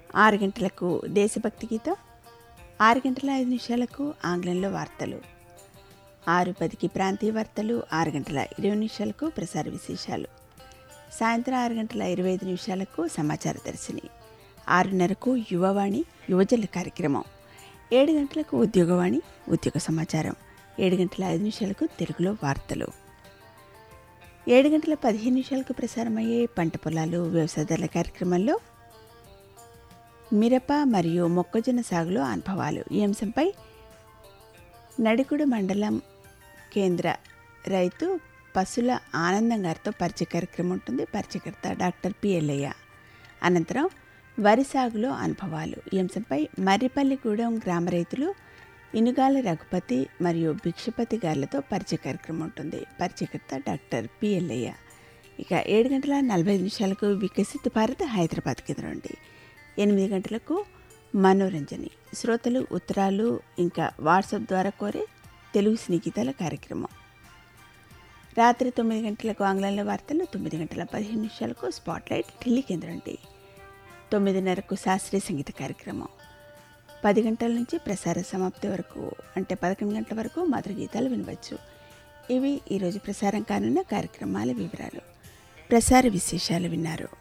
ఆరు గంటలకు దేశభక్తి గీతం ఆరు గంటల ఐదు నిమిషాలకు ఆంగ్లంలో వార్తలు ఆరు పదికి ప్రాంతీయ వార్తలు ఆరు గంటల ఇరవై నిమిషాలకు ప్రసార విశేషాలు సాయంత్రం ఆరు గంటల ఇరవై ఐదు నిమిషాలకు సమాచార దర్శిని ఆరున్నరకు యువవాణి యువజనుల కార్యక్రమం ఏడు గంటలకు ఉద్యోగవాణి ఉద్యోగ సమాచారం ఏడు గంటల ఐదు నిమిషాలకు తెలుగులో వార్తలు ఏడు గంటల పదిహేను నిమిషాలకు ప్రసారమయ్యే పంట పొలాలు వ్యవసాయదారుల కార్యక్రమంలో మిరప మరియు మొక్కజొన్న సాగులో అనుభవాలు ఈ అంశంపై నడికుడు మండలం కేంద్ర రైతు పశుల ఆనందం గారితో పరిచయ కార్యక్రమం ఉంటుంది పరిచయకర్త డాక్టర్ పి ఎల్లయ్య అనంతరం వరి సాగులో అనుభవాలు ఈ అంశంపై మర్రిపల్లిగూడెం గ్రామ రైతులు ఇనుగాల రఘుపతి మరియు భిక్షపతి గారులతో పరిచయ కార్యక్రమం ఉంటుంది పరిచయకర్త డాక్టర్ పి ఎల్లయ్య ఇక ఏడు గంటల నలభై ఐదు నిమిషాలకు వికసిత్ భారత్ హైదరాబాద్ కేంద్రం నుండి ఎనిమిది గంటలకు మనోరంజని శ్రోతలు ఉత్తరాలు ఇంకా వాట్సాప్ ద్వారా కోరే తెలుగు స్నేహితాల కార్యక్రమం రాత్రి తొమ్మిది గంటలకు ఆంగ్లంలో వార్తలు తొమ్మిది గంటల పదిహేను నిమిషాలకు స్పాట్లైట్ ఢిల్లీ కేంద్రం నుండి తొమ్మిదిన్నరకు శాస్త్రీయ సంగీత కార్యక్రమం పది గంటల నుంచి ప్రసార సమాప్తి వరకు అంటే పదకొండు గంటల వరకు మధుర గీతాలు వినవచ్చు ఇవి ఈరోజు ప్రసారం కానున్న కార్యక్రమాల వివరాలు ప్రసార విశేషాలు విన్నారు